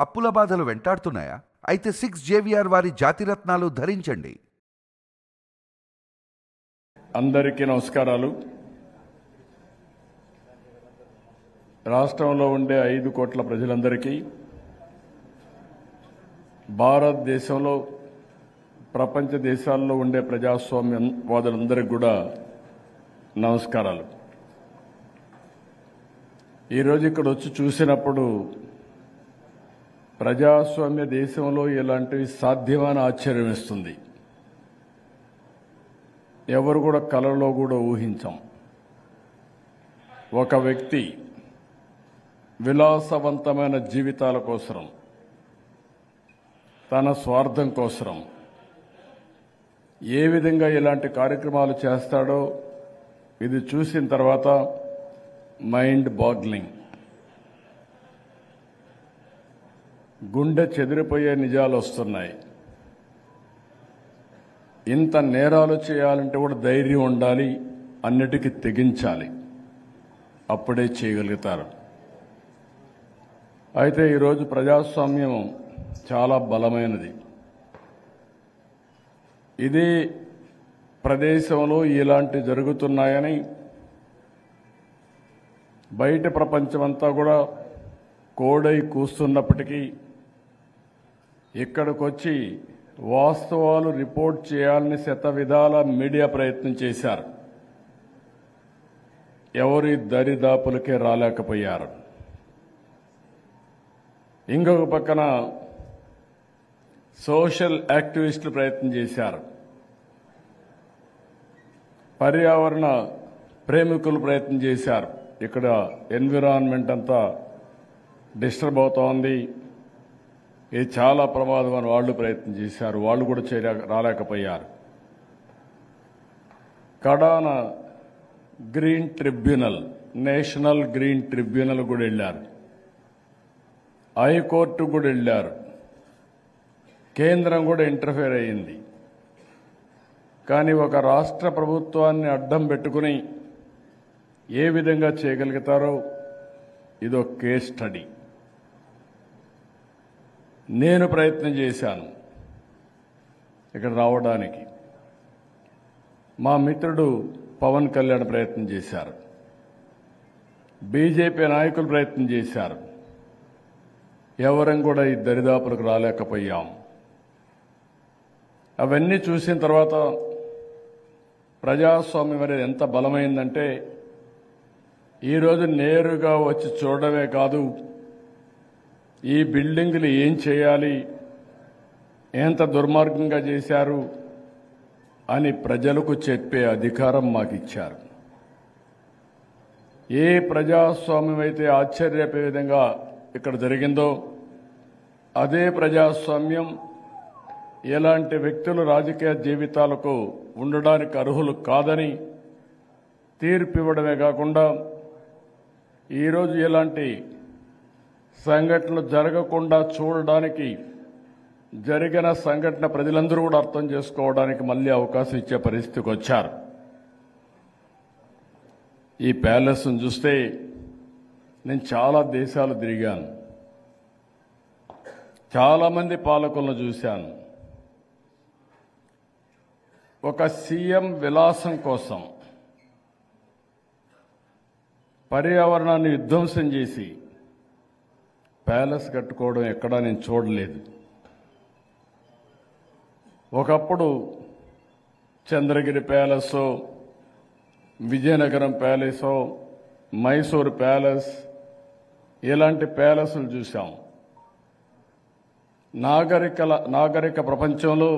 అప్పుల బాధలు వెంటాడుతున్నాయా అయితే సిక్స్ జేవిఆర్ వారి జాతిరత్నాలు ధరించండి అందరికీ నమస్కారాలు రాష్ట్రంలో ఉండే ఐదు కోట్ల ప్రజలందరికీ భారతదేశంలో ప్రపంచ దేశాల్లో ఉండే ప్రజాస్వామ్యం వాదులందరికీ కూడా నమస్కారాలు ఈరోజు ఇక్కడ వచ్చి చూసినప్పుడు ప్రజాస్వామ్య దేశంలో ఇలాంటివి సాధ్యమని ఆశ్చర్యం ఇస్తుంది ఎవరు కూడా కలలో కూడా ఊహించాం ఒక వ్యక్తి విలాసవంతమైన జీవితాల కోసరం తన స్వార్థం కోసరం ఏ విధంగా ఇలాంటి కార్యక్రమాలు చేస్తాడో ఇది చూసిన తర్వాత మైండ్ బాగ్లింగ్ గుండె చెదిరిపోయే నిజాలు వస్తున్నాయి ఇంత నేరాలు చేయాలంటే కూడా ధైర్యం ఉండాలి అన్నిటికీ తెగించాలి అప్పుడే చేయగలుగుతారు అయితే ఈరోజు ప్రజాస్వామ్యం చాలా బలమైనది ఇది ప్రదేశంలో ఇలాంటి జరుగుతున్నాయని బయట ప్రపంచమంతా కూడా కోడై కూస్తున్నప్పటికీ ఇక్కడికి వచ్చి వాస్తవాలు రిపోర్ట్ చేయాలని శత విధాల మీడియా ప్రయత్నం చేశారు ఎవరి దరిదాపులకే రాలేకపోయారు ఇంకొక పక్కన సోషల్ యాక్టివిస్టులు ప్రయత్నం చేశారు పర్యావరణ ప్రేమికులు ప్రయత్నం చేశారు ఇక్కడ ఎన్విరాన్మెంట్ అంతా డిస్టర్బ్ అవుతోంది ఇది చాలా ప్రమాదం అని వాళ్ళు ప్రయత్నం చేశారు వాళ్ళు కూడా చేయలేక రాలేకపోయారు కడాన green tribunal national green tribunal కూడా వెళ్ళారు హైకోర్టు కూడా వెళ్ళారు కేంద్రం కూడా ఇంటర్ఫేర్ అయ్యింది కానీ ఒక రాష్ట్ర ప్రభుత్వాన్ని అడ్డం పెట్టుకుని ఏ విధంగా చేయగలుగుతారో ఇదో కేస్ స్టడీ నేను ప్రయత్నం చేశాను ఇక్కడ రావడానికి మా మిత్రుడు పవన్ కళ్యాణ్ ప్రయత్నం చేశారు బీజేపీ నాయకులు ప్రయత్నం చేశారు ఎవరం కూడా ఈ దరిదాపులకు రాలేకపోయాం అవన్నీ చూసిన తర్వాత ప్రజాస్వామ్యం అనేది ఎంత బలమైందంటే ఈరోజు నేరుగా వచ్చి చూడడమే కాదు ఈ బిల్డింగ్లు ఏం చేయాలి ఎంత దుర్మార్గంగా చేశారు అని ప్రజలకు చెప్పే అధికారం మాకు ఇచ్చారు ఏ ప్రజాస్వామ్యం అయితే ఆశ్చర్యపే విధంగా ఇక్కడ జరిగిందో అదే ప్రజాస్వామ్యం ఎలాంటి వ్యక్తులు రాజకీయ జీవితాలకు ఉండడానికి అర్హులు కాదని తీర్పు ఇవ్వడమే కాకుండా ఈరోజు ఎలాంటి సంఘటనలు జరగకుండా చూడడానికి జరిగిన సంఘటన ప్రజలందరూ కూడా అర్థం చేసుకోవడానికి మళ్ళీ అవకాశం ఇచ్చే పరిస్థితికి వచ్చారు ఈ ప్యాలెస్ను చూస్తే నేను చాలా దేశాలు తిరిగాను చాలామంది పాలకులను చూశాను ఒక సీఎం విలాసం కోసం పర్యావరణాన్ని విధ్వంసం చేసి ప్యాలెస్ కట్టుకోవడం ఎక్కడా నేను చూడలేదు ఒకప్పుడు Chandragiri palace Vizianagaram palace Mysore palace ఇలాంటి ప్యాలెస్లు చూసాం నాగరికల నాగరిక ప్రపంచంలో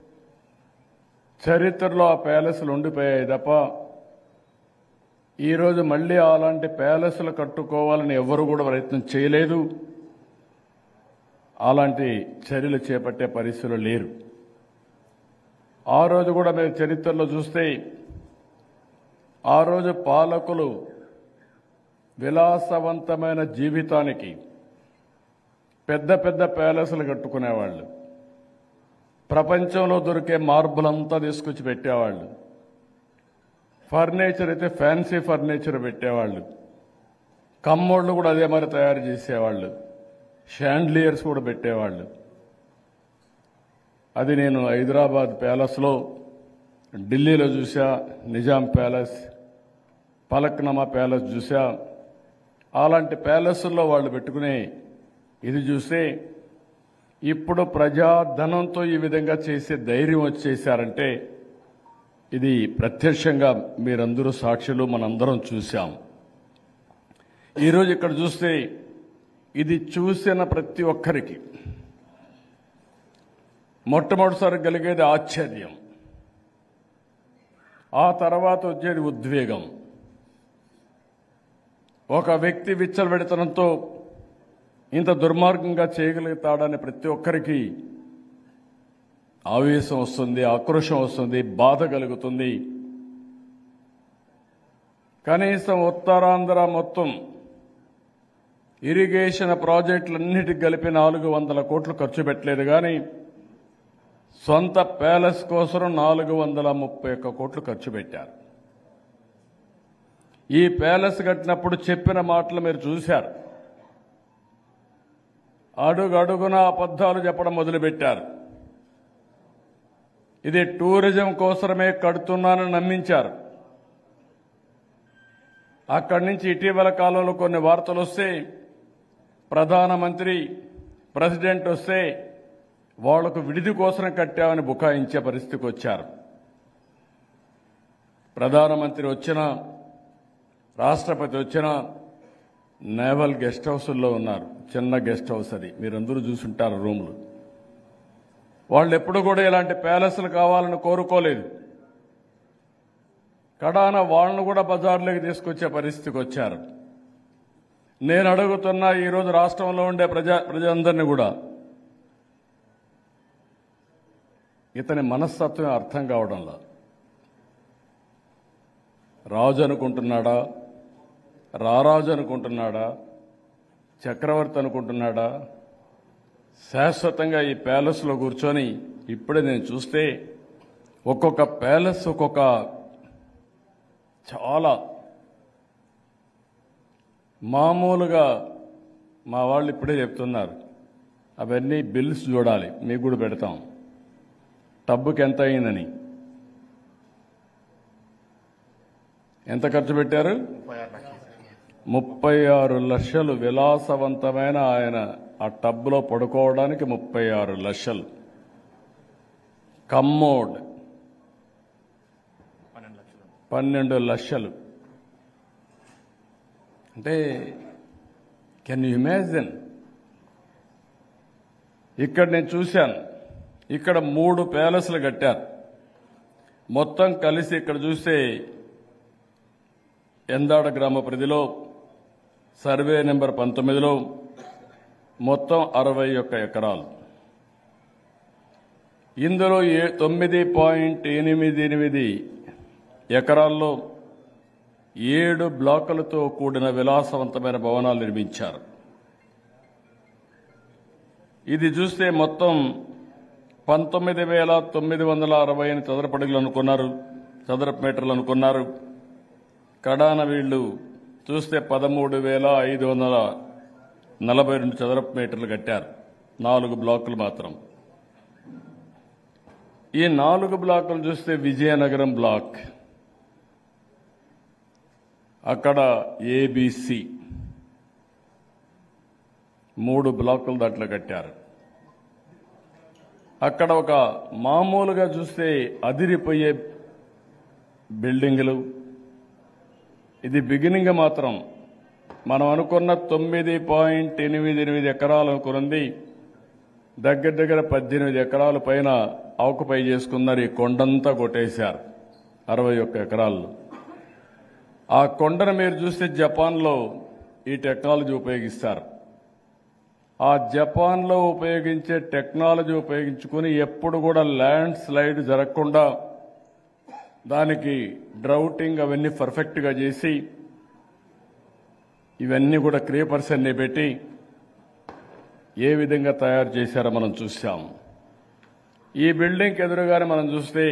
చరిత్రలో ఆ ప్యాలెస్లు ఉండిపోయాయి తప్ప ఈరోజు మళ్ళీ అలాంటి ప్యాలెస్లు కట్టుకోవాలని ఎవరు కూడా ప్రయత్నం చేయలేదు అలాంటి చర్యలు చేపట్టే పరిస్థితులు లేరు ఆ రోజు కూడా మీరు చరిత్రలో చూస్తే ఆ రోజు పాలకులు విలాసవంతమైన జీవితానికి పెద్ద పెద్ద ప్యాలెస్లు కట్టుకునేవాళ్ళు ప్రపంచంలో దొరికే మార్బులంతా తీసుకొచ్చి పెట్టేవాళ్ళు ఫర్నిచర్ అయితే ఫ్యాన్సీ ఫర్నిచర్ పెట్టేవాళ్ళు కమ్మోళ్ళు కూడా అదే మరి తయారు చేసేవాళ్ళు షాండ్లియర్స్ కూడా పెట్టేవాళ్ళు అది నేను హైదరాబాద్ ప్యాలెస్లో ఢిల్లీలో చూసా నిజాం ప్యాలెస్ పలక్నమా ప్యాలెస్ చూసా అలాంటి ప్యాలెస్ల్లో వాళ్ళు పెట్టుకునే ఇది చూస్తే ఇప్పుడు ప్రజాధనంతో ఈ విధంగా చేసే ధైర్యం వచ్చేసారంటే ఇది ప్రత్యక్షంగా మీరందరూ సాక్షులు మనందరం చూశాం ఈరోజు ఇక్కడ చూస్తే ఇది చూసిన ప్రతి ఒక్కరికి మొట్టమొదటిసారి కలిగేది ఆశ్చర్యం ఆ తర్వాత వచ్చేది ఉద్వేగం ఒక వ్యక్తి విచ్చలబెడతనంతో ఇంత దుర్మార్గంగా చేయగలుగుతాడని ప్రతి ఒక్కరికి ఆవేశం వస్తుంది ఆక్రోశం వస్తుంది బాధ కలుగుతుంది కనీసం ఉత్తరాంధ్ర మొత్తం ఇరిగేషన్ ప్రాజెక్టులన్నిటికి కలిపి నాలుగు వందల కోట్లు ఖర్చు పెట్టలేదు కానీ సొంత ప్యాలెస్ కోసం నాలుగు వందల ముప్పై ఒక్క కోట్లు ఖర్చు పెట్టారు ఈ ప్యాలెస్ కట్టినప్పుడు చెప్పిన మాటలు మీరు చూశారు అడుగు అడుగున అబద్ధాలు చెప్పడం మొదలుపెట్టారు ఇది టూరిజం కోసమే కడుతున్నానని నమ్మించారు అక్కడి నుంచి ఇటీవల కాలంలో కొన్ని వార్తలు వస్తే ప్రధానమంత్రి ప్రెసిడెంట్ వస్తే వాళ్లకు విడిది కోసం కట్టామని బుకాయించే పరిస్థితికి వచ్చారు ప్రధానమంత్రి వచ్చినా రాష్ట్రపతి వచ్చినా నేవల్ గెస్ట్ హౌస్ల్లో ఉన్నారు చిన్న గెస్ట్ హౌస్ అది మీరందరూ చూసుంటారు రూమ్లు వాళ్ళు ఎప్పుడు కూడా ఇలాంటి ప్యాలెస్లు కావాలని కోరుకోలేదు కడాన వాళ్ళను కూడా బజార్లోకి తీసుకొచ్చే పరిస్థితికి వచ్చారు నేను అడుగుతున్న ఈరోజు రాష్ట్రంలో ఉండే ప్రజా ప్రజలందరినీ కూడా ఇతని మనస్తత్వం అర్థం కావడంలా రాజు అనుకుంటున్నాడా రారాజు అనుకుంటున్నాడా చక్రవర్తి అనుకుంటున్నాడా శాశ్వతంగా ఈ ప్యాలెస్లో కూర్చొని ఇప్పుడే నేను చూస్తే ఒక్కొక్క ప్యాలెస్ ఒక్కొక్క చాలా మామూలుగా మా వాళ్ళు ఇప్పుడే చెప్తున్నారు అవన్నీ బిల్స్ చూడాలి మీకు కూడా పెడతాం టబ్బుకి ఎంత అయిందని ఎంత ఖర్చు పెట్టారు ముప్పై ఆరు లక్షలు విలాసవంతమైన ఆయన ఆ టబ్లో పడుకోవడానికి ముప్పై ఆరు లక్షలు కమ్మోడ్ పన్నెండు లక్షలు అంటే కెన్ యూ ఇమాజిన్ ఇక్కడ నేను చూశాను ఇక్కడ మూడు ప్యాలెస్లు కట్టారు మొత్తం కలిసి ఇక్కడ చూస్తే ఎందాడ గ్రామ పరిధిలో సర్వే నెంబర్ పంతొమ్మిదిలో మొత్తం అరవై ఒక్క ఎకరాలు ఇందులో ఏ తొమ్మిది పాయింట్ ఎనిమిది ఎనిమిది ఎకరాల్లో ఏడు బ్లాకులతో కూడిన విలాసవంతమైన భవనాలు నిర్మించారు ఇది చూస్తే మొత్తం పంతొమ్మిది వేల తొమ్మిది వందల అరవై ఎనిమిది చదరపు అడుగులు అనుకున్నారు చదరపు మీటర్లు అనుకున్నారు కడాన వీళ్ళు చూస్తే పదమూడు వేల ఐదు వందల నలభై రెండు చదరపు మీటర్లు కట్టారు నాలుగు బ్లాకులు మాత్రం ఈ నాలుగు బ్లాకులు చూస్తే విజయనగరం బ్లాక్ అక్కడ ఏబిసి మూడు బ్లాకులు దాంట్లో కట్టారు అక్కడ ఒక మామూలుగా చూస్తే అదిరిపోయే బిల్డింగులు ఇది బిగినింగ్ మాత్రం మనం అనుకున్న తొమ్మిది పాయింట్ ఎనిమిది ఎనిమిది ఎకరాలు అనుకున్నది దగ్గర దగ్గర పద్దెనిమిది ఎకరాల పైన ఆకుపై చేసుకున్నారు ఈ కొండంతా కొట్టేశారు అరవై ఒక్క ఎకరాల్లో ఆ కొండను మీరు చూస్తే జపాన్లో ఈ టెక్నాలజీ ఉపయోగిస్తారు ఆ జపాన్లో ఉపయోగించే టెక్నాలజీ ఉపయోగించుకుని ఎప్పుడు కూడా ల్యాండ్ స్లైడ్ జరగకుండా దానికి డ్రౌటింగ్ అవన్నీ పర్ఫెక్ట్గా చేసి ఇవన్నీ కూడా క్రీపర్స్ అన్ని పెట్టి ఏ విధంగా తయారు చేశారో మనం చూసాం ఈ బిల్డింగ్ ఎదురుగానే మనం చూస్తే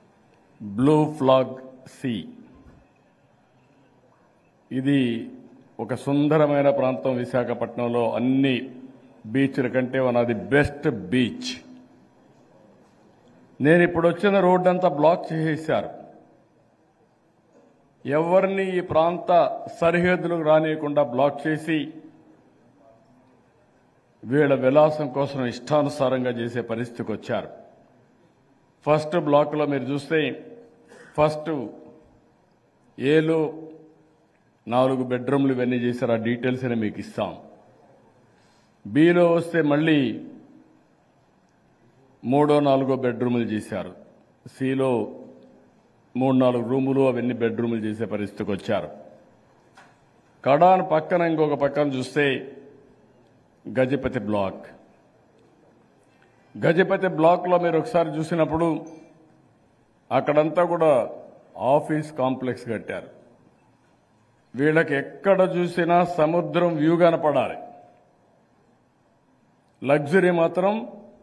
బ్లూ ఫ్లాగ్ సి ఇది ఒక సుందరమైన ప్రాంతం విశాఖపట్నంలో అన్ని బీచ్ల కంటే one of the best beach నేను ఇప్పుడు వచ్చిన రోడ్డు అంతా బ్లాక్ చేసేశారు ఎవరిని ఈ ప్రాంత సరిహద్దులకు రానియకుండా బ్లాక్ చేసి వీళ్ళ విలాసం కోసం ఇష్టానుసారంగా చేసే పరిస్థితికి వచ్చారు ఫస్ట్ బ్లాక్లో మీరు చూస్తే ఫస్ట్ ఏలో నాలుగు బెడ్రూమ్లు ఇవన్నీ చేశారు ఆ డీటెయిల్స్ అని మీకు ఇస్తాం బిలో వస్తే మళ్ళీ మూడో నాలుగో బెడ్రూములు చేశారు సిలో మూడు నాలుగు రూములు అవన్నీ బెడ్రూములు చేసే పరిస్థితికి వచ్చారు కడాన్ పక్కన ఇంకొక పక్కన చూస్తే గజపతి బ్లాక్ గజపతి బ్లాక్లో మీరు ఒకసారి చూసినప్పుడు అక్కడంతా కూడా ఆఫీస్ కాంప్లెక్స్ కట్టారు వీళ్ళకి ఎక్కడ చూసినా సముద్రం వ్యూ కనపడాలి లగ్జరీ మాత్రం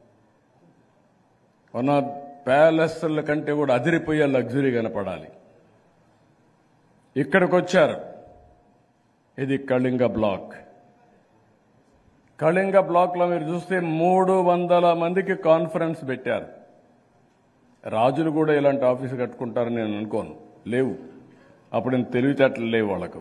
మన ప్యాలెస్ల కంటే కూడా అదిరిపోయే లగ్జరీ కనపడాలి ఇక్కడికి వచ్చారు ఇది కళింగ బ్లాక్ కళింగ బ్లాక్లో మీరు చూస్తే మూడు వందల మందికి కాన్ఫరెన్స్ పెట్టారు రాజులు కూడా ఇలాంటి ఆఫీసు కట్టుకుంటారని నేను అనుకోను లేవు అప్పుడు నేను తెలివితేటలు లేవు వాళ్ళకు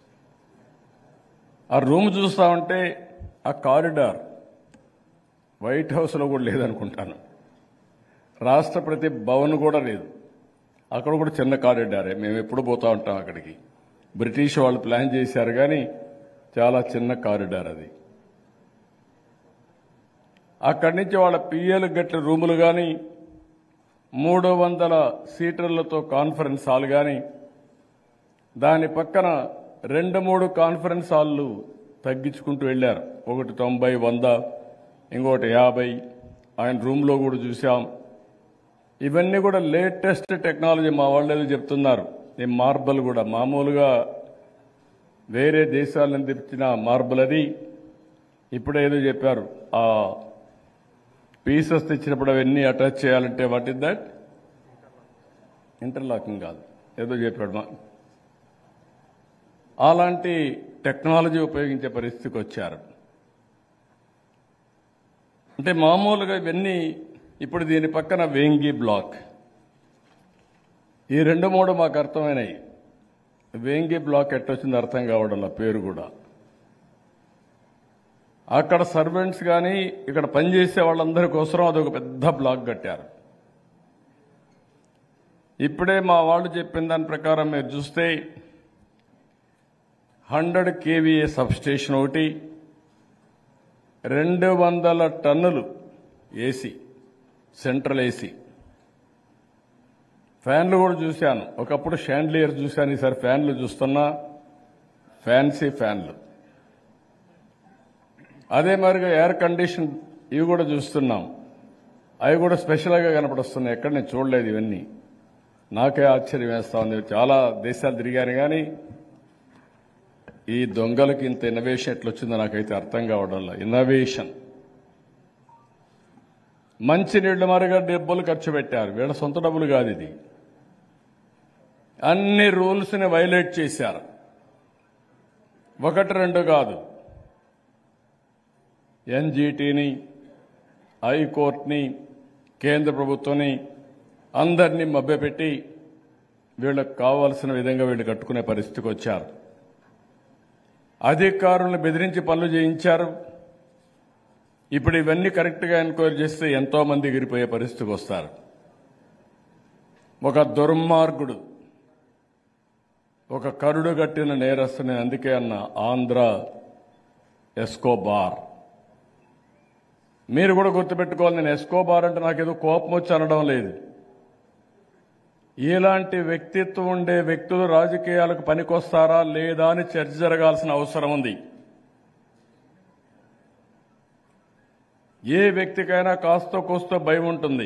ఆ రూమ్ చూస్తా ఉంటే ఆ కారిడార్ వైట్ హౌస్లో కూడా లేదనుకుంటాను రాష్ట్రపతి భవన్ కూడా లేదు అక్కడ కూడా చిన్న కారిడారే మేము ఎప్పుడు పోతా ఉంటాం అక్కడికి బ్రిటిష్ వాళ్ళు ప్లాన్ చేశారు కానీ చాలా చిన్న కారిడార్ అది అక్కడి నుంచి వాళ్ళ పిఎల్ గట్ల రూములు కానీ మూడు వందల సీటర్లతో కాన్ఫరెన్స్ హాల్ కానీ దాని పక్కన రెండు మూడు కాన్ఫరెన్స్ హాళ్ళు తగ్గించుకుంటూ వెళ్ళారు ఒకటి తొంభై వంద ఇంకోటి యాభై ఆయన రూమ్లో కూడా చూసాం ఇవన్నీ కూడా లేటెస్ట్ టెక్నాలజీ మా వాళ్ళు ఏదో చెప్తున్నారు ఈ మార్బల్ కూడా మామూలుగా వేరే దేశాల నుంచి తెచ్చిన మార్బల్ అది ఇప్పుడే ఏదో చెప్పారు ఆ పీసెస్ తెచ్చినప్పుడు అవన్నీ అటాచ్ చేయాలంటే వాట్ ఇస్ దట్ ఇంటర్లాకింగ్ కాదు ఏదో చెప్పాడు మా అలాంటి టెక్నాలజీ ఉపయోగించే పరిస్థితికి వచ్చారు అంటే మామూలుగా ఇవన్నీ ఇప్పుడు దీని పక్కన వేంగి బ్లాక్ ఈ రెండు మూడు మాకు అర్థమైనాయి వేంగి బ్లాక్ ఎట్టొచ్చింది అర్థం కావడం పేరు కూడా అక్కడ సర్వెంట్స్ కానీ ఇక్కడ పనిచేసే వాళ్ళందరి కోసం అదొక పెద్ద బ్లాక్ కట్టారు ఇప్పుడే మా వాళ్ళు చెప్పిన దాని ప్రకారం మీరు చూస్తే హండ్రెడ్ కేవీఏ సబ్స్టేషన్ ఒకటి రెండు వందల టన్నులు ఏసీ సెంట్రల్ ఏసీ ఫ్యాన్లు కూడా చూశాను ఒకప్పుడు షాండ్లియర్ చూశాను ఈసారి ఫ్యాన్లు చూస్తున్నా ఫ్యాన్సీ ఫ్యాన్లు అదే మరిగా ఎయిర్ కండిషన్ ఇవి కూడా చూస్తున్నాం అవి కూడా స్పెషల్గా కనపడొస్తున్నాయి ఎక్కడ నేను చూడలేదు ఇవన్నీ నాకే ఆశ్చర్యం వేస్తా ఉంది చాలా దేశాలు తిరిగాను కానీ ఈ దొంగలకి ఇంత ఇన్నోవేషన్ ఎట్లొచ్చిందో నాకైతే అర్థం కావడంలో ఇన్నోవేషన్ మంచి నీళ్లు మరుగా డబ్బులు ఖర్చు పెట్టారు వీళ్ళ సొంత డబ్బులు కాదు ఇది అన్ని రూల్స్ని వైలేట్ చేశారు ఒకటి రెండు కాదు ఎన్జీటీని హైకోర్టుని కేంద్ర ప్రభుత్వాన్ని అందరినీ మభ్యపెట్టి వీళ్ళకు కావాల్సిన విధంగా వీళ్ళు కట్టుకునే పరిస్థితికి వచ్చారు అధికారులను బెదిరించి పనులు చేయించారు ఇప్పుడు ఇవన్నీ కరెక్ట్గా ఎంక్వైరీ చేస్తే ఎంతో మంది ఎగిరిపోయే పరిస్థితికి వస్తారు ఒక దుర్మార్గుడు ఒక కరుడు కట్టిన నేరస్తుని అందుకే అన్న ఆంధ్ర ఎస్కోబార్ మీరు కూడా గుర్తుపెట్టుకోవాలి నేను ఎస్కోబార్ అంటే నాకేదో కోపం వచ్చి అనడం లేదు ఇలాంటి వ్యక్తిత్వం ఉండే వ్యక్తులు రాజకీయాలకు పనికొస్తారా లేదా అని చర్చ జరగాల్సిన అవసరం ఉంది ఏ వ్యక్తికైనా కాస్తో కోస్తో భయం ఉంటుంది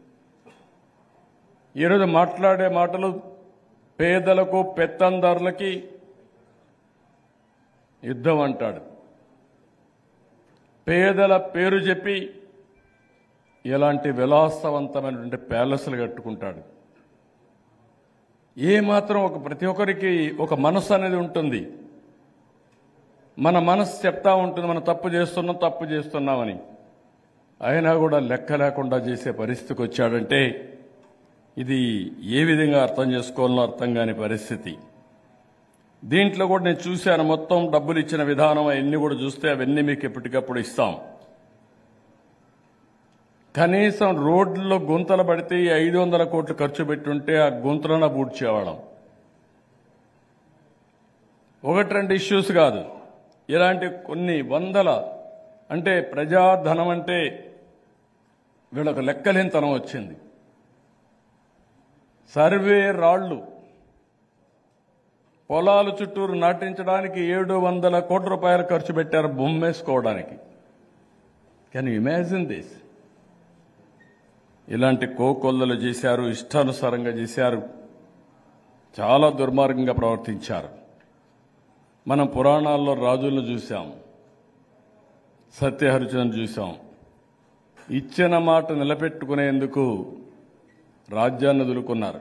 ఈరోజు మాట్లాడే మాటలు పేదలకు పెత్తందారులకి యుద్ధం అంటాడు పేదల పేరు చెప్పి ఇలాంటి విలాసవంతమైనటువంటి ప్యాలెస్లు కట్టుకుంటాడు ఏ మాత్రం ఒక ప్రతి ఒక్కరికి ఒక మనసు అనేది ఉంటుంది మన మనసు చెప్తా ఉంటుంది మనం తప్పు చేస్తున్నాం తప్పు చేస్తున్నామని అయినా కూడా లెక్క లేకుండా చేసే పరిస్థితికి వచ్చాడంటే ఇది ఏ విధంగా అర్థం చేసుకోవాలో అర్థం కాని పరిస్థితి దీంట్లో కూడా నేను చూశాను మొత్తం డబ్బులు ఇచ్చిన విధానం అవన్నీ కూడా చూస్తే అవన్నీ మీకు ఎప్పటికప్పుడు ఇస్తాం కనీసం రోడ్లలో గుంతలు పడితే ఈ ఐదు వందల కోట్లు ఖర్చు పెట్టుంటే ఆ గుంతలను పూడ్చేవాళ్ళం ఒకటి రెండు ఇష్యూస్ కాదు ఇలాంటి కొన్ని వందల అంటే ప్రజాధనం అంటే వీళ్ళకు లెక్కలేనితనం వచ్చింది సర్వే రాళ్లు పొలాల చుట్టూరు నాటించడానికి ఏడు వందల కోట్ల రూపాయలు ఖర్చు పెట్టారు బొమ్మేసుకోవడానికి కెన్ ఇమాజిన్ దిస్ ఇలాంటి కోకొల్లలు చేశారు ఇష్టానుసారంగా చేశారు చాలా దుర్మార్గంగా ప్రవర్తించారు మనం పురాణాల్లో రాజులను చూశాం సత్యహరిచంద్ర చూశాం ఇచ్చిన మాట నిలబెట్టుకునేందుకు రాజ్యాన్ని వదులుకున్నారు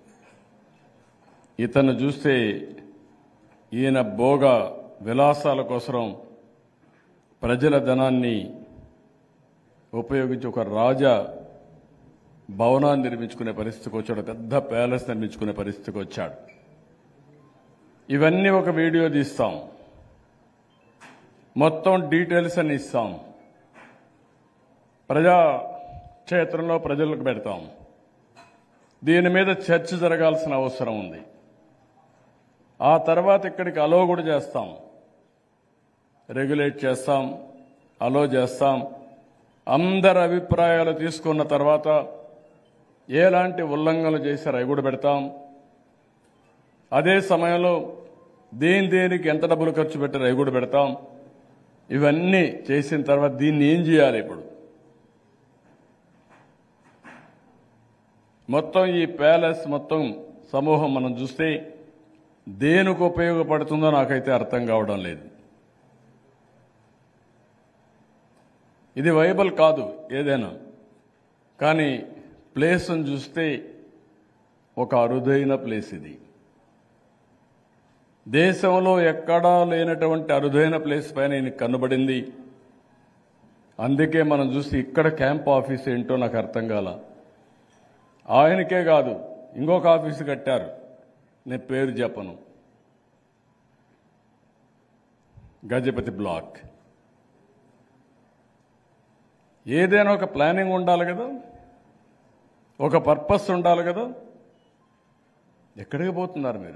ఇతను చూస్తే ఈయన భోగ విలాసాల కోసం ప్రజల ధనాన్ని ఉపయోగించి ఒక రాజ భవనాన్ని నిర్మించుకునే పరిస్థితికి వచ్చాడు పెద్ద ప్యాలెస్ నిర్మించుకునే పరిస్థితికి వచ్చాడు ఇవన్నీ ఒక వీడియో తీస్తాం మొత్తం డీటెయిల్స్ అని ఇస్తాం ప్రజా క్షేత్రంలో ప్రజలకు పెడతాం దీని మీద చర్చ జరగాల్సిన అవసరం ఉంది ఆ తర్వాత ఇక్కడికి అలో కూడా చేస్తాం రెగ్యులేట్ చేస్తాం అలో చేస్తాం అందరి అభిప్రాయాలు తీసుకున్న తర్వాత ఎలాంటి ఉల్లంఘనలు చేశారు అవి కూడా పెడతాం అదే సమయంలో దేని దేనికి ఎంత డబ్బులు ఖర్చు పెట్టారు అవి కూడా పెడతాం ఇవన్నీ చేసిన తర్వాత దీన్ని ఏం చేయాలి ఇప్పుడు మొత్తం ఈ ప్యాలెస్ మొత్తం సమూహం మనం చూస్తే దేనికి ఉపయోగపడుతుందో నాకైతే అర్థం కావడం లేదు ఇది వైబల్ కాదు ఏదైనా కానీ ప్లేస్ను చూస్తే ఒక అరుదైన ప్లేస్ ఇది దేశంలో ఎక్కడా లేనటువంటి అరుదైన ప్లేస్ పైన ఈయనకి కనబడింది అందుకే మనం చూసి ఇక్కడ క్యాంప్ ఆఫీస్ ఏంటో నాకు అర్థం కాల ఆయనకే కాదు ఇంకొక ఆఫీసు కట్టారు నేను పేరు చెప్పను గజపతి బ్లాక్ ఏదైనా ఒక ప్లానింగ్ ఉండాలి కదా ఒక పర్పస్ ఉండాలి కదా ఎక్కడికి పోతున్నారు మీరు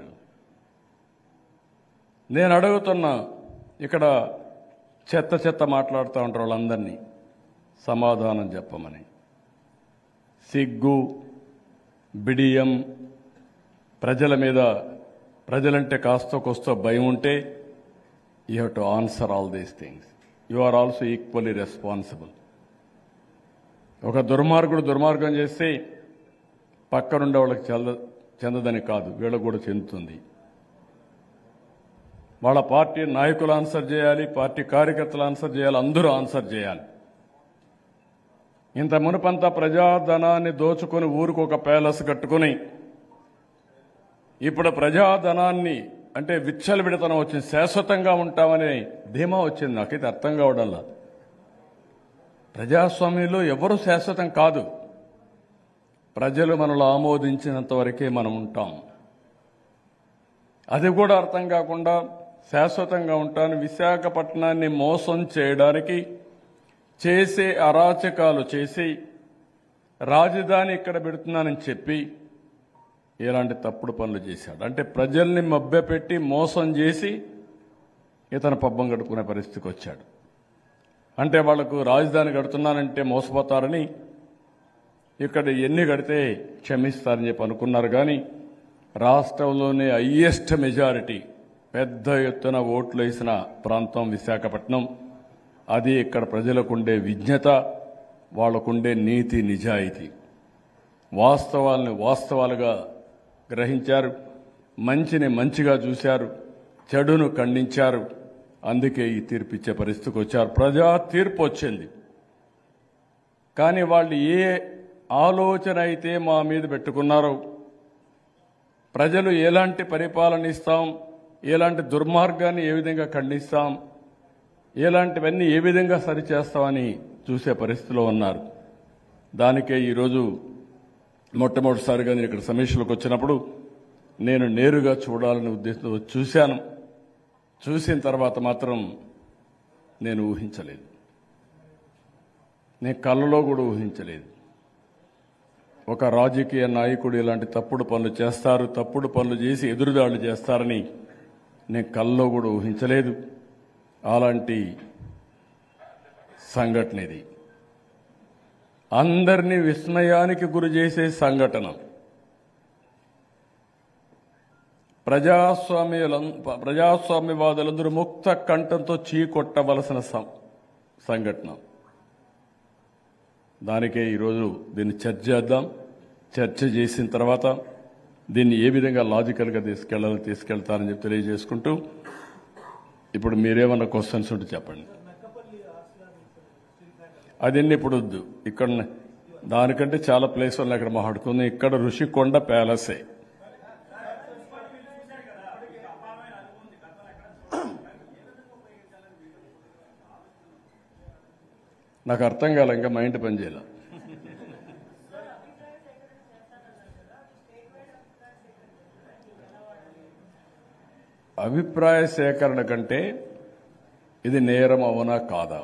నేను అడుగుతున్నా ఇక్కడ చెత్త చెత్త మాట్లాడుతూ ఉంటారు వాళ్ళందరినీ సమాధానం చెప్పమని సిగ్గు బిడియం ప్రజల మీద ప్రజలంటే కాస్త కొస్తో భయం ఉంటే you have to answer all these things you are also equally responsible ఒక దుర్మార్గుడు దుర్మార్గం చేస్తే పక్కనుండే వాళ్ళకి చెంద చెందదని కాదు వీళ్ళకు కూడా చెందుతుంది వాళ్ళ పార్టీ నాయకులు ఆన్సర్ చేయాలి పార్టీ కార్యకర్తలు ఆన్సర్ చేయాలి అందరూ ఆన్సర్ చేయాలి ఇంత మునుపంతా ప్రజాధనాన్ని దోచుకుని ఊరికి ఒక ప్యాలెస్ కట్టుకుని ఇప్పుడు ప్రజాధనాన్ని అంటే విచ్చలు విడతనం వచ్చింది శాశ్వతంగా ఉంటామనే ధీమా వచ్చింది నాకైతే అర్థం కావడంలా ప్రజాస్వామ్యంలో ఎవరు శాశ్వతం కాదు ప్రజలు మనలో ఆమోదించినంత వరకే మనం ఉంటాం అది కూడా అర్థం కాకుండా శాశ్వతంగా ఉంటాను విశాఖపట్నాన్ని మోసం చేయడానికి చేసే అరాచకాలు చేసి రాజధాని ఇక్కడ పెడుతున్నానని చెప్పి ఇలాంటి తప్పుడు పనులు చేశాడు అంటే ప్రజల్ని మభ్యపెట్టి మోసం చేసి ఇతను పబ్బం కట్టుకునే పరిస్థితికి వచ్చాడు అంటే వాళ్లకు రాజధాని కడుతున్నానంటే మోసపోతారని ఇక్కడ ఎన్ని కడితే క్షమిస్తారని చెప్పి అనుకున్నారు కానీ రాష్ట్రంలోనే హయ్యెస్ట్ మెజారిటీ పెద్ద ఎత్తున ఓట్లు వేసిన ప్రాంతం విశాఖపట్నం అది ఇక్కడ ప్రజలకుండే విజ్ఞత వాళ్ళకుండే నీతి నిజాయితీ వాస్తవాల్ని వాస్తవాలుగా గ్రహించారు మంచిని మంచిగా చూశారు చెడును ఖండించారు అందుకే ఈ తీర్పు ఇచ్చే పరిస్థితికి వచ్చారు ప్రజా తీర్పు వచ్చింది కానీ వాళ్ళు ఏ ఆలోచన అయితే మా మీద పెట్టుకున్నారో ప్రజలు ఎలాంటి పరిపాలన ఇస్తాం ఎలాంటి దుర్మార్గాన్ని ఏ విధంగా ఖండిస్తాం ఇలాంటివన్నీ ఏ విధంగా సరిచేస్తామని చూసే పరిస్థితిలో ఉన్నారు దానికే ఈరోజు మొట్టమొదటిసారిగా నేను ఇక్కడ సమీక్షలకు వచ్చినప్పుడు నేను నేరుగా చూడాలనే ఉద్దేశంతో చూశాను చూసిన తర్వాత మాత్రం నేను ఊహించలేదు నేను కళ్ళలో కూడా ఊహించలేదు ఒక రాజకీయ నాయకుడు ఇలాంటి తప్పుడు పనులు చేస్తారు తప్పుడు పనులు చేసి ఎదురుదాడులు చేస్తారని నేను కల్లో కూడా ఊహించలేదు అలాంటి సంఘటన ఇది అందరినీ విస్మయానికి గురి చేసే సంఘటన ప్రజాస్వామ్యుల ప్రజాస్వామ్యవాదులందరూ ముక్త కంఠంతో చీకొట్టవలసిన సం- సంఘటన దానికే ఈరోజు దీన్ని చర్చ చేద్దాం చర్చ చేసిన తర్వాత దీన్ని ఏ విధంగా లాజికల్గా తీసుకెళ్ళాలో తీసుకెళ్తారని చెప్పి తెలియజేసుకుంటూ ఇప్పుడు మీరేమన్నా క్వశ్చన్స్ ఉంటే చెప్పండి అదన్నీ ఇప్పుడు వద్దు ఇక్కడ దానికంటే చాలా ప్లేస్ ఉన్నాయి అక్కడ మాట్లాడుకుంది ఇక్కడ ఋషికొండ ప్యాలెసే నాకు అర్థం కాలే ఇంకా మైండ్ పని చేయాలి అభిప్రాయ సేకరణ కంటే ఇది నేరం అవునా కాదా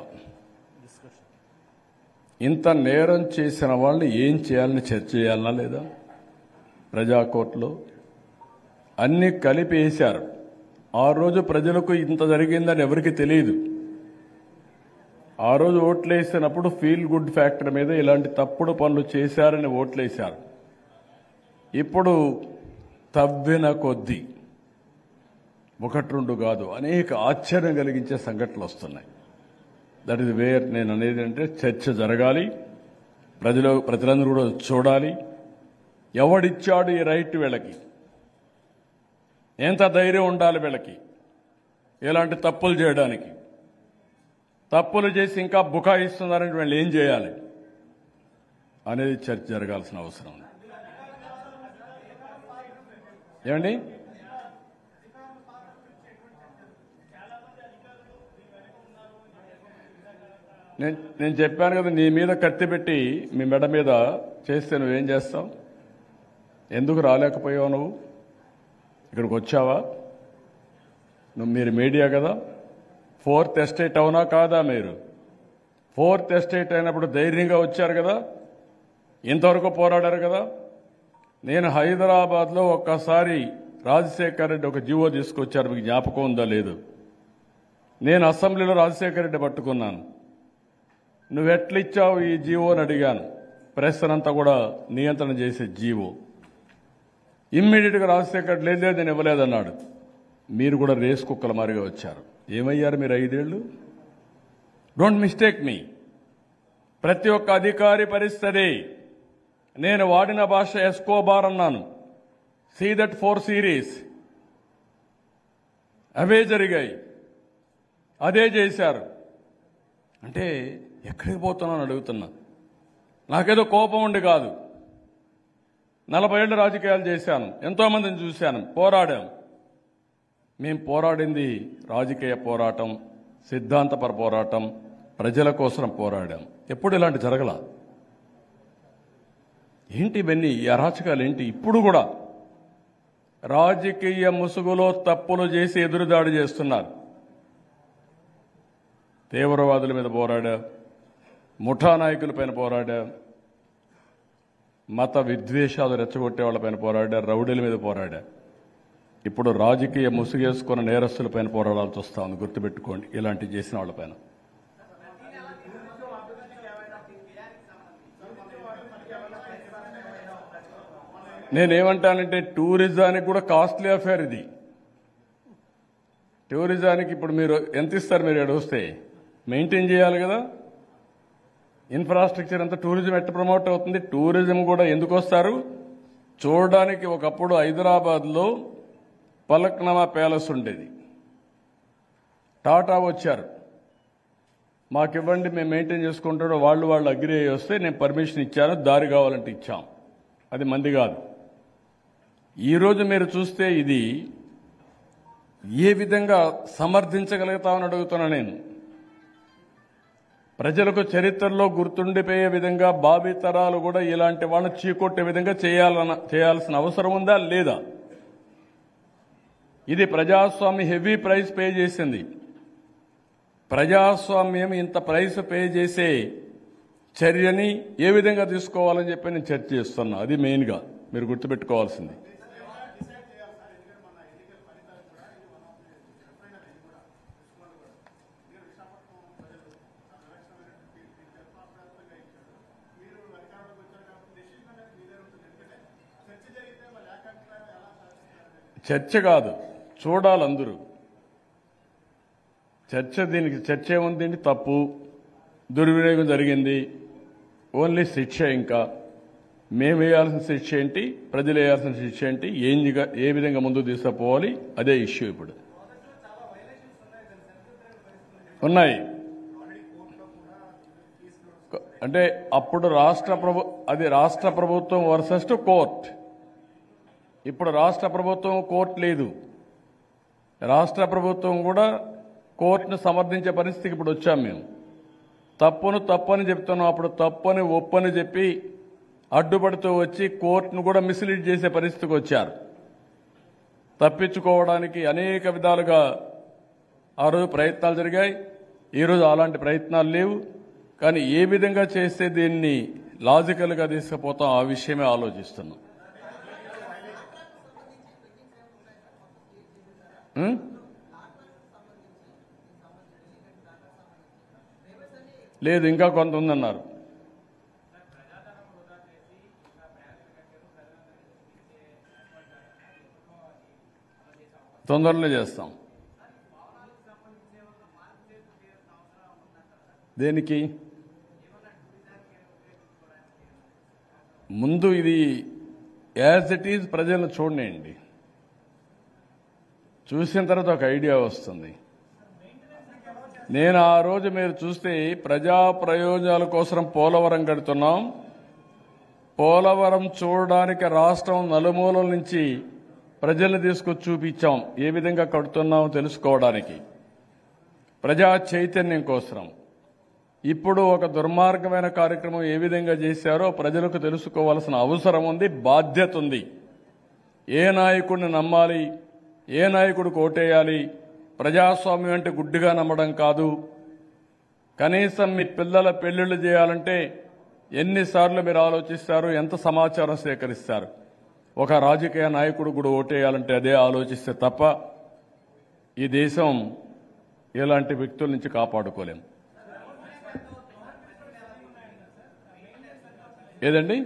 ఇంత నేరం చేసిన వాళ్ళు ఏం చేయాలని చర్చ చేయాలనా లేదా ప్రజా కోర్టులో అన్ని కలిపి వేశారు ఆ రోజు ప్రజలకు ఇంత జరిగిందని ఎవరికి తెలియదు ఆ రోజు ఓట్లేసినప్పుడు ఫీల్ గుడ్ ఫ్యాక్టర్ మీద ఇలాంటి తప్పుడు పనులు చేశారని ఓట్లేశారు ఇప్పుడు తవ్విన కొద్దీ ఒకటి రెండు కాదు అనేక ఆశ్చర్యం కలిగించే సంఘటనలు వస్తున్నాయి దట్ ఇస్ వేర్ నేను అనేది అంటే చర్చ జరగాలి ప్రజలు ప్రజలందరూ కూడా చూడాలి ఎవడిచ్చాడు ఈ రైట్ వీళ్ళకి ఎంత ధైర్యం ఉండాలి వీళ్ళకి ఇలాంటి తప్పులు చేయడానికి తప్పులు చేసి ఇంకా బుకాయిస్తున్నారని వీళ్ళు ఏం చేయాలి అనేది చర్చ జరగాల్సిన అవసరం ఉంది ఏమండి నేను నేను చెప్పాను కదా నీ మీద కత్తి పెట్టి మీ మెడ మీద చేస్తే నువ్వేం చేస్తావు ఎందుకు రాలేకపోయావు నువ్వు ఇక్కడికి వచ్చావా నువ్వు మీరు మీడియా కదా ఫోర్త్ ఎస్టేట్ అవునా కాదా మీరు ఫోర్త్ ఎస్టేట్ అయినప్పుడు ధైర్యంగా వచ్చారు కదా ఇంతవరకు పోరాడారు కదా నేను హైదరాబాద్లో ఒక్కసారి రాజశేఖర్ రెడ్డి ఒక జీవో తీసుకొచ్చారు మీకు జ్ఞాపకం ఉందా లేదు నేను అసెంబ్లీలో రాజశేఖర్ రెడ్డి పట్టుకున్నాను నువ్వు ఎట్లిచ్చావు ఈ జీవో అని అడిగాను ప్రెస్ అంతా కూడా నియంత్రణ చేసే జీవో ఇమ్మీడియట్గా రాజశేఖర్ లేదు లేదు నేను ఇవ్వలేదన్నాడు మీరు కూడా రేస్ కుక్కల మారిగా వచ్చారు ఏమయ్యారు మీరు ఐదేళ్లు డోంట్ మిస్టేక్ మీ ప్రతి ఒక్క అధికారి పరిస్థితి నేను వాడిన భాష ఎస్కోబార్ అన్నాను సీ దట్ ఫోర్ సిరీస్ అవే జరిగాయి అదే చేశారు అంటే ఎక్కడికి పోతున్నాను అడుగుతున్నా నాకేదో కోపం ఉండి కాదు నలభై ఏళ్ళు రాజకీయాలు చేశాను ఎంతో మందిని చూశాను పోరాడాం మేం పోరాడింది రాజకీయ పోరాటం సిద్ధాంతపర పోరాటం ప్రజల కోసం పోరాడాం ఎప్పుడు ఇలాంటి జరగల ఏంటి ఇవన్నీ ఈ అరాచకాలు ఏంటి ఇప్పుడు కూడా రాజకీయ ముసుగులో తప్పులు చేసి ఎదురుదాడి చేస్తున్నారు తీవ్రవాదుల మీద పోరాడా ముఠా నాయకులపైన పోరాడా మత విద్వేషాలు రెచ్చగొట్టే వాళ్ళపైన పోరాడా రౌడీల మీద పోరాడా ఇప్పుడు రాజకీయ ముసుగేసుకున్న నేరస్తులపైన పోరాడాల్సి వస్తా ఉంది గుర్తుపెట్టుకోండి ఇలాంటి చేసిన వాళ్ళపైన నేనేమంటానంటే టూరిజానికి కూడా కాస్ట్లీ అఫేర్ ఇది టూరిజానికి ఇప్పుడు మీరు ఎంత ఇస్తారు మీరు ఇక్కడ వస్తే మెయింటైన్ చేయాలి కదా ఇన్ఫ్రాస్ట్రక్చర్ అంతా టూరిజం ఎట్ట ప్రమోట్ అవుతుంది టూరిజం కూడా ఎందుకు వస్తారు చూడడానికి ఒకప్పుడు హైదరాబాద్లో పలక్నమా ప్యాలెస్ ఉండేది టాటా వచ్చారు మాకివ్వండి మేము మెయింటైన్ చేసుకుంటాడో వాళ్ళు వాళ్ళు అగ్రి అయ్యి వస్తే నేను పర్మిషన్ ఇచ్చాను దారి కావాలంటే ఇచ్చాం అది మంది కాదు ఈరోజు మీరు చూస్తే ఇది ఏ విధంగా సమర్థించగలుగుతామని అడుగుతున్నా నేను ప్రజలకు చరిత్రలో గుర్తుండిపోయే విధంగా భావితరాలు కూడా ఇలాంటి వాళ్ళని చీకొట్టే విధంగా చేయాలన చేయాల్సిన అవసరం ఉందా లేదా ఇది ప్రజాస్వామ్య హెవీ ప్రైస్ పే చేసింది ప్రజాస్వామ్యం ఇంత ప్రైస్ పే చేసే చర్యని ఏ విధంగా తీసుకోవాలని చెప్పి నేను చర్చ చేస్తున్నా అది మెయిన్గా మీరు గుర్తుపెట్టుకోవాల్సింది చర్చ కాదు చూడాలి అందరూ చర్చ దీనికి చర్చ ఏముందండి తప్పు దుర్వినియోగం జరిగింది ఓన్లీ శిక్ష ఇంకా మేము వేయాల్సిన శిక్ష ఏంటి ప్రజలు వేయాల్సిన శిక్ష ఏంటి ఏం జిగ- ఏ విధంగా ముందుకు తీసుకుపోవాలి అదే ఇష్యూ ఇప్పుడు ఉన్నాయి అంటే అప్పుడు రాష్ట్ర ప్రభు అది రాష్ట్ర ప్రభుత్వం వర్సెస్ టు కోర్ట్ ఇప్పుడు రాష్ట్ర ప్రభుత్వం కోర్టు లేదు రాష్ట్ర ప్రభుత్వం కూడా కోర్టును సమర్థించే పరిస్థితికి ఇప్పుడు వచ్చాం మేము తప్పును తప్పని చెప్తున్నాం అప్పుడు తప్పని ఒప్పని చెప్పి అడ్డుపడుతూ వచ్చి కోర్టును కూడా మిస్లీడ్ చేసే పరిస్థితికి వచ్చారు తప్పించుకోవడానికి అనేక విధాలుగా ఆ రోజు ప్రయత్నాలు జరిగాయి ఈరోజు అలాంటి ప్రయత్నాలు లేవు కానీ ఏ విధంగా చేస్తే దీన్ని లాజికల్గా తీసుకుపోతాం ఆ విషయమే ఆలోచిస్తున్నాం ఉం? లేదు ఇంకా కొంత ఉందన్నారు తొందరలో చేస్తాం దేనికి ముందు ఇది యాజ్ ఇట్ ఈజ్ ప్రజలను చూడండి చూసిన తర్వాత ఒక ఐడియా వస్తుంది నేను ఆ రోజు మీరు చూస్తే ప్రజా ప్రయోజనాల కోసం పోలవరం కడుతున్నాం పోలవరం చూడడానికి రాష్ట్రం నలుమూలల నుంచి ప్రజల్ని తీసుకొచ్చి చూపించాం ఏ విధంగా కడుతున్నామో తెలుసుకోవడానికి ప్రజా చైతన్యం కోసం ఇప్పుడు ఒక దుర్మార్గమైన కార్యక్రమం ఏ విధంగా చేశారో ప్రజలకు తెలుసుకోవాల్సిన అవసరం ఉంది బాధ్యత ఉంది ఏ నాయకుడిని నమ్మాలి ఏ నాయకుడికి ఓటేయాలి ప్రజాస్వామ్యం అంటే గుడ్డిగా నమ్మడం కాదు కనీసం మీ పిల్లల పెళ్లిళ్ళు చేయాలంటే ఎన్నిసార్లు మీరు ఆలోచిస్తారు ఎంత సమాచారం సేకరిస్తారు ఒక రాజకీయ నాయకుడు కూడా ఓటేయాలంటే అదే ఆలోచిస్తే తప్ప ఈ దేశం ఇలాంటి వ్యక్తుల నుంచి కాపాడుకోలేం ఏదండి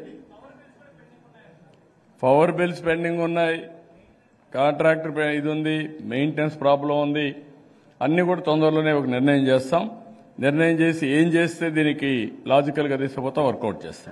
పవర్ బిల్స్ పెండింగ్ ఉన్నాయి కాంట్రాక్టర్ పే- ఇది ఉంది మెయింటెనెన్స్ ప్రాబ్లం ఉంది అన్ని కూడా తొందరలోనే ఒక నిర్ణయం చేస్తాం నిర్ణయం చేసి ఏం చేస్తే దీనికి లాజికల్గా తీసుకుపోతాం వర్కౌట్ చేస్తాం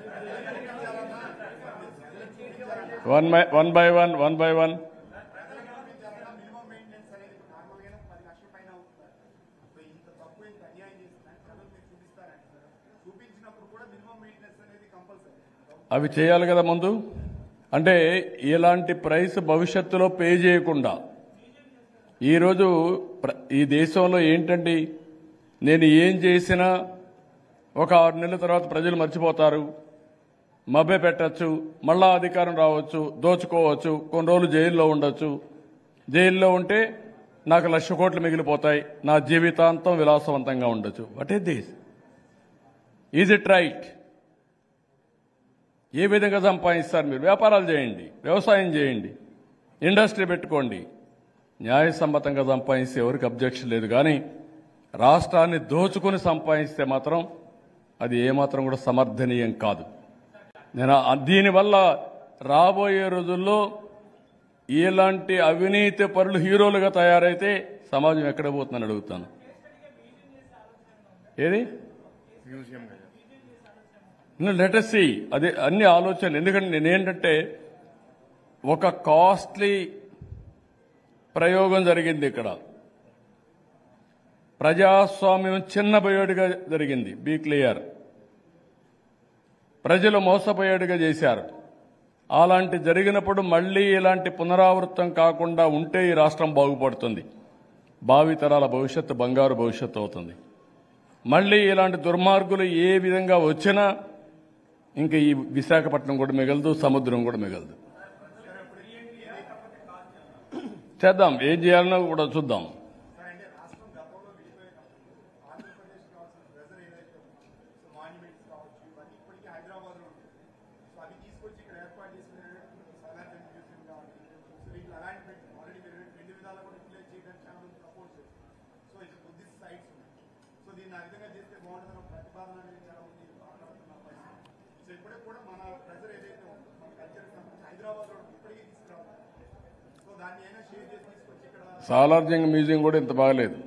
one by one by one one by one minimum maintenance అనేది ఇప్పుడు నార్మల్గా పది లక్షల పైన అవుతుంది సో ఇంత తప్పు ఇంత అన్యాయం చేస్తున్నారు చదువు మీరు చూపిస్తారంటారు చూపించినప్పుడు కూడా మినిమం మెయింటెనెన్స్ అనేది కంపల్సరీ అవి చేయాలి కదా ముందు అంటే ఇలాంటి ప్రైస్ భవిష్యత్తులో పే చేయకుండా ఈరోజు ప్ర- ఈ దేశంలో ఏంటండి నేను ఏం చేసినా ఒక ఆరు నెలల తర్వాత ప్రజలు మర్చిపోతారు మభ్య పెట్టచ్చు మళ్ళా అధికారం రావచ్చు దోచుకోవచ్చు కొన్ని రోజులు జైల్లో ఉండొచ్చు జైల్లో ఉంటే నాకు లక్ష కోట్లు మిగిలిపోతాయి నా జీవితాంతం విలాసవంతంగా ఉండొచ్చు what is this is it right ఏ విధంగా సంపాదిస్తారు మీరు వ్యాపారాలు చేయండి వ్యవసాయం చేయండి ఇండస్ట్రీ పెట్టుకోండి న్యాయసమ్మతంగా సంపాదిస్తే ఎవరికి అబ్జెక్షన్ లేదు కానీ రాష్ట్రాన్ని దోచుకుని సంపాదిస్తే మాత్రం అది ఏమాత్రం కూడా సమర్థనీయం కాదు నేను ఆ- దీనివల్ల రాబోయే రోజుల్లో ఇలాంటి అవినీతి పరులు హీరోలుగా తయారైతే సమాజం ఎక్కడ పోతుందని అడుగుతాను ఏది లెటెస్ట్ సి అదే అన్ని ఆలోచనలు ఎందుకంటే నేనేంటంటే ఒక కాస్ట్లీ ప్రయోగం జరిగింది ఇక్కడ ప్రజాస్వామ్యం చిన్నబోయేడుగా జరిగింది బీ క్లియర్ ప్రజలు మోసపోయేడుగా చేశారు అలాంటి జరిగినప్పుడు మళ్ళీ ఇలాంటి పునరావృతం కాకుండా ఉంటే ఈ రాష్ట్రం బాగుపడుతుంది భావితరాల భవిష్యత్తు బంగారు భవిష్యత్తు అవుతుంది మళ్ళీ ఇలాంటి దుర్మార్గులు ఏ విధంగా వచ్చినా ఇంకా ఈ విశాఖపట్నం కూడా మిగలదు సముద్రం కూడా మిగలదు చేద్దాం ఏం చేయాలన్నా కూడా చూద్దాం మాన్యుమెంట్స్ కావచ్చు ఇవన్నీ ఇప్పటికీ హైదరాబాద్ లో ఉంటుంది సో అవి తీసుకొచ్చి ఇక్కడ ఏర్పాటు చేసుకునే సలాజన్ మ్యూజియం కావచ్చు సో వీళ్ళు అలాంటి ఆల్రెడీ మీరు రెండు విధాలు కూడా యూటిలైజ్ చేయడానికి చాలా మంది సపోర్ట్ చేస్తారు సో ఇది బుద్ధిస్ట్ సైట్స్ ఉన్నాయి సో దీన్ని ఆ విధంగా చేస్తే బాగుంటుందని ఒక ప్రతిపాదన అనేది చాలా మంది మాట్లాడుతున్న పరిస్థితి సో ఇప్పటికి కూడా మన ప్రెజర్ ఏదైతే ఉందో మన కల్చర్ సంబంధించి హైదరాబాద్ లో ఇప్పటికీ తీసుకురావాలి సో దాన్ని అయినా షేర్ చేసి తీసుకొచ్చి ఇక్కడ సాలార్జంగ్ మ్యూజియం కూడా ఇంత బాగలేదు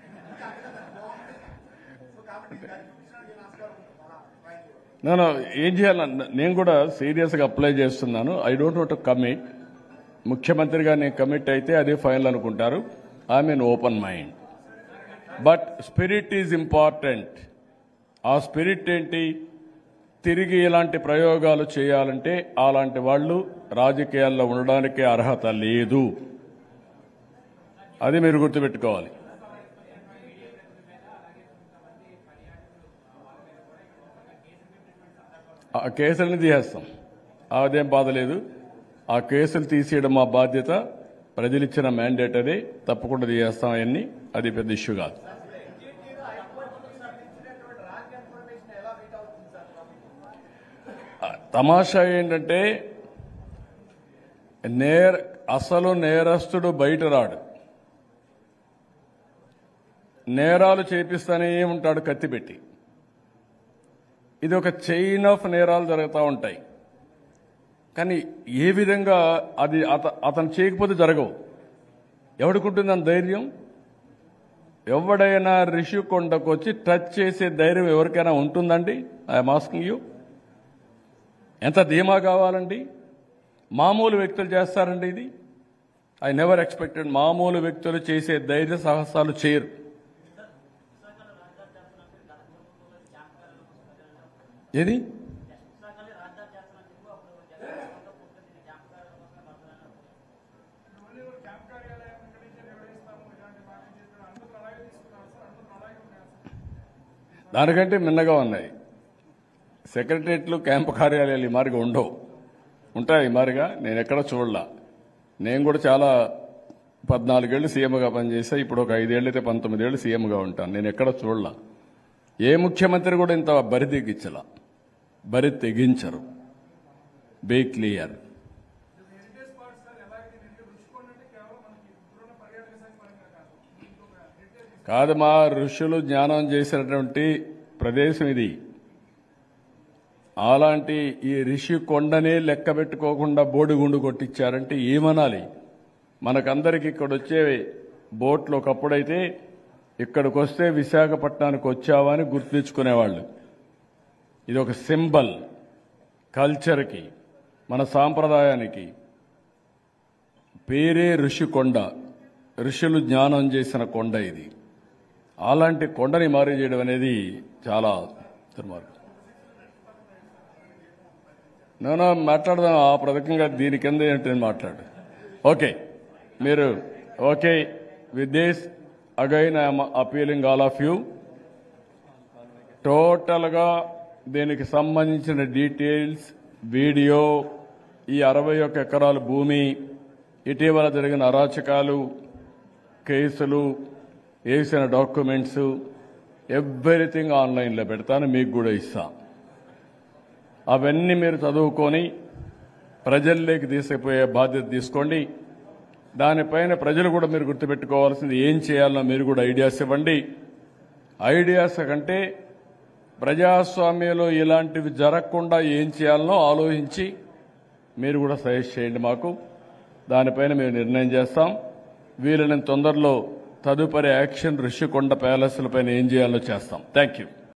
సో కాబట్టి దాన్ని చూపించడానికి ఆస్కారం ఉంటుంది మన ట్రై చేయాలి నేను ఏం చేయాలన్న నేను కూడా సీరియస్గా అప్లై చేస్తున్నాను ఐ డోంట్ వాంట్ కమిట్ ముఖ్యమంత్రిగా నేను కమిట్ అయితే అదే ఫైనల్ అనుకుంటారు I mean open mind but spirit is important ఆ స్పిరిట్ ఏంటి తిరిగి ఇలాంటి ప్రయోగాలు చేయాలంటే అలాంటి వాళ్ళు రాజకీయాల్లో ఉండడానికి అర్హత లేదు అది మీరు గుర్తుపెట్టుకోవాలి ఆ కేసులను తీసేస్తాం అదేం బాధ లేదు ఆ కేసులు తీసేయడం మా బాధ్యత ప్రజలు ఇచ్చిన మ్యాండేట్ అది తప్పకుండా తీసేస్తాం అవన్నీ అది పెద్ద ఇష్యూ కాదు ఆ, తమాషా ఏంటంటే నేర అసలు నేరస్తుడు బయట రాడు నేరాలు చేపిస్తానే ఉంటాడు కత్తి పెట్టి ఇది ఒక చైన్ ఆఫ్ నేరాలు జరుగుతూ ఉంటాయి కానీ ఏ విధంగా అది అత అతను చేయకపోతే జరగవు ఎవడికుంటుంది అంత ధైర్యం ఎవడైనా రిషి కొండకు వచ్చి టచ్ చేసే ధైర్యం ఎవరికైనా ఉంటుందండి ఐఎమ్ ఆస్కింగ్ యూ ఎంత ధీమా కావాలండి మామూలు వ్యక్తులు చేస్తారండి ఇది ఐ నెవర్ ఎక్స్పెక్టెడ్ మామూలు వ్యక్తులు చేసే ధైర్య సాహసాలు చేయరు ఏది దానికంటే మిన్నగా ఉన్నాయి సెక్రటరియట్లు క్యాంపు కార్యాలయాలు ఈ మారిగా ఉండవు ఉంటాయి ఈ మారిగా నేను ఎక్కడ చూడలా నేను కూడా చాలా పద్నాలుగేళ్లు సీఎంగా పనిచేసా ఇప్పుడు ఒక ఐదేళ్ళు అయితే పంతొమ్మిదేళ్ళు సీఎంగా ఉంటాను నేను ఎక్కడ చూడలా ఏ ముఖ్యమంత్రి కూడా ఇంత బరి తెగించలా బరి తెగించరు బే క్లియర్ కాదు మా ఋషులు జ్ఞానం చేసినటువంటి ప్రదేశం ఇది అలాంటి ఈ రిషి కొండనే లెక్క పెట్టుకోకుండా బోడిగుండు కొట్టించారంటే ఏమనాలి మనకందరికి ఇక్కడ వచ్చే బోట్లు ఒకప్పుడైతే ఇక్కడికి వస్తే విశాఖపట్నానికి వచ్చావని గుర్తించుకునేవాళ్ళు ఇది ఒక సింబల్ కల్చర్కి మన సాంప్రదాయానికి పేరే ఋషి కొండ ఋషులు జ్ఞానం చేసిన కొండ ఇది అలాంటి కొండని మారి చేయడం అనేది చాలా దుర్మార్గం నేను మాట్లాడదాం ఆ ప్రదకంగా దీని కింద ఏంటని మాట్లాడు ఓకే మీరు okay with this again I'm appealing all of you టోటల్గా దీనికి సంబంధించిన డీటెయిల్స్ వీడియో ఈ అరవై ఒక్క ఎకరాల భూమి ఇటీవల జరిగిన అరాచకాలు కేసులు వేసిన డాక్యుమెంట్స్ ఎవ్రీథింగ్ ఆన్లైన్లో పెడతాను మీకు కూడా ఇస్తాను అవన్నీ మీరు చదువుకొని ప్రజల్లోకి తీసుకుపోయే బాధ్యత తీసుకోండి దానిపైన ప్రజలు కూడా మీరు గుర్తుపెట్టుకోవాల్సింది ఏం చేయాలనో మీరు కూడా ఐడియాస్ ఇవ్వండి ఐడియాస్ కంటే ప్రజాస్వామ్యంలో ఇలాంటివి జరగకుండా ఏం చేయాలనో ఆలోచించి మీరు కూడా సజెస్ట్ చేయండి మాకు దానిపైన మేము నిర్ణయం చేస్తాం వీలైనంత తొందరలో తదుపరి యాక్షన్ ఋషికొండ ప్యాలెస్ల పైన ఏం చేయాలో చేస్తాం థ్యాంక్ యూ